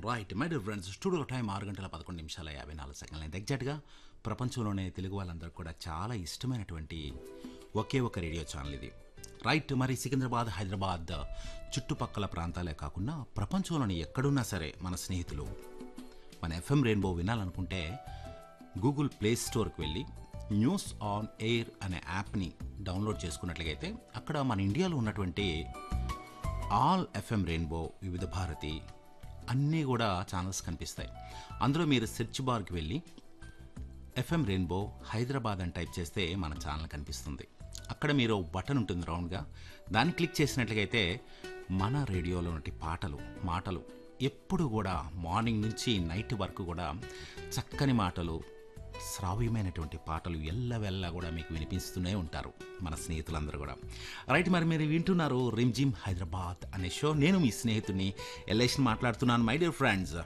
right my dear friends studio time ఆరు గంటల పదకొండు నిమిషాల యాభై నాలుగు సెకండ్లు అయింది ఎగ్జాక్ట్గా ప్రపంచంలోనే తెలుగు వాళ్ళందరికీ కూడా చాలా ఇష్టమైనటువంటి ఒకే ఒక రేడియో ఛానల్ ఇది రైట్ మరి సికింద్రాబాద్ హైదరాబాద్ చుట్టుపక్కల ప్రాంతాలే కాకుండా ప్రపంచంలోని ఎక్కడున్నా సరే మన స్నేహితులు మన ఎఫ్ఎం రెయిన్బో వినాలనుకుంటే గూగుల్ ప్లే స్టోర్కి వెళ్ళి న్యూస్ ఆన్ ఎయిర్ అనే యాప్ని డౌన్లోడ్ చేసుకున్నట్లయితే అక్కడ మన ఇండియాలో ఉన్నటువంటి ఆల్ ఎఫ్ఎం రెయిన్బో వివిధ భారతి అన్నీ కూడా ఛానల్స్ కనిపిస్తాయి అందులో మీరు సెర్చ్ బార్కి వెళ్ళి ఎఫ్ఎం రెయిన్బో హైదరాబాద్ అని టైప్ చేస్తే మన ఛానల్ కనిపిస్తుంది అక్కడ మీరు బటన్ ఉంటుంది రౌండ్గా దాన్ని క్లిక్ చేసినట్లయితే మన రేడియోలో ఉన్నటి పాటలు మాటలు ఎప్పుడు కూడా మార్నింగ్ నుంచి నైట్ వరకు కూడా చక్కని మాటలు శ్రావ్యమైనటువంటి పాటలు ఎల్లవెల్లా కూడా మీకు వినిపిస్తూనే ఉంటారు మన స్నేహితులందరూ కూడా రైట్ మరి మీరు వింటున్నారు రిమ్జిమ్ హైదరాబాద్ అనే షో నేను మీ స్నేహితుడిని ఎల్ఐషన్ మాట్లాడుతున్నాను మై డియర్ ఫ్రెండ్స్